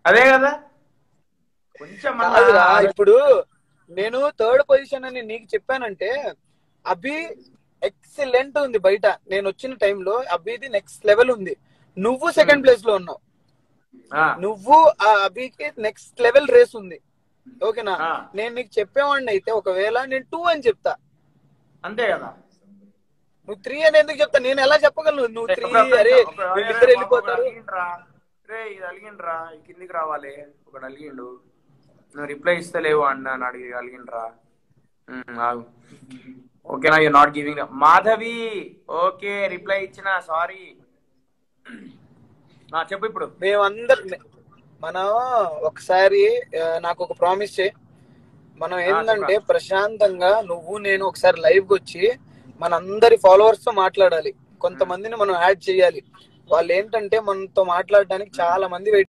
అదే కదా కొంచెం అన్నా కాదురా, ఇప్పుడు నేను థర్డ్ పొజిషన్ అని నీకు చెప్పానంటే అభి ఎక్సలెంట్ ఉంది బయట నేను వచ్చిన టైంలో అభిది నెక్స్ట్ లెవెల్ ఉంది నువ్వు సెకండ్ ప్లేస్ లో ఉన్నావు ఆ, నువ్వు ఆ అభికి నెక్స్ట్ లెవెల్ రేస్ ఉంది ఓకేనా ఆ. నేను నీకు చెప్పేవాడిని అయితే ఒకవేళ నేను టూ అని చెప్తా అంతే కదా నువ్వు త్రీ అని ఎందుకు చెప్తా నేను ఎలా చెప్పగలను నువ్వు త్రీ ఒక- ఒక- అరే ఒక- వీళ్ళిద్దరు ఒకడు వెళ్ళిపోతారు అలిగిండ్రా. రే ఇది అలిగిండ్రా ఈ కిందికి రావాలి ఒకడు అలిగిండు నువ్వు రిప్లై ఇస్తలేవు అన్న అని అడిగి అలిగిండ్రా ఉమ్, ఆగు ఓకేనా you not giving Madhavi okay reply ఇచ్చిన సారీ చెప్పు ఇప్పుడు మేమందరం మనం ఒకసారి ఆ, నాకు ఒక ప్రామిస్ చేయి మనం ఏంటంటే ప్రశాంతంగా నువ్వు నేను ఒకసారి లైవ్ కి వచ్చి మన అందరి ఫాలోవర్స్ తో మాట్లాడాలి కొంతమందిని మనం యాడ్ చేయాలి వాళ్ళు ఏంటంటే మనతో మాట్లాడడానికి చాలా మంది వెయిట్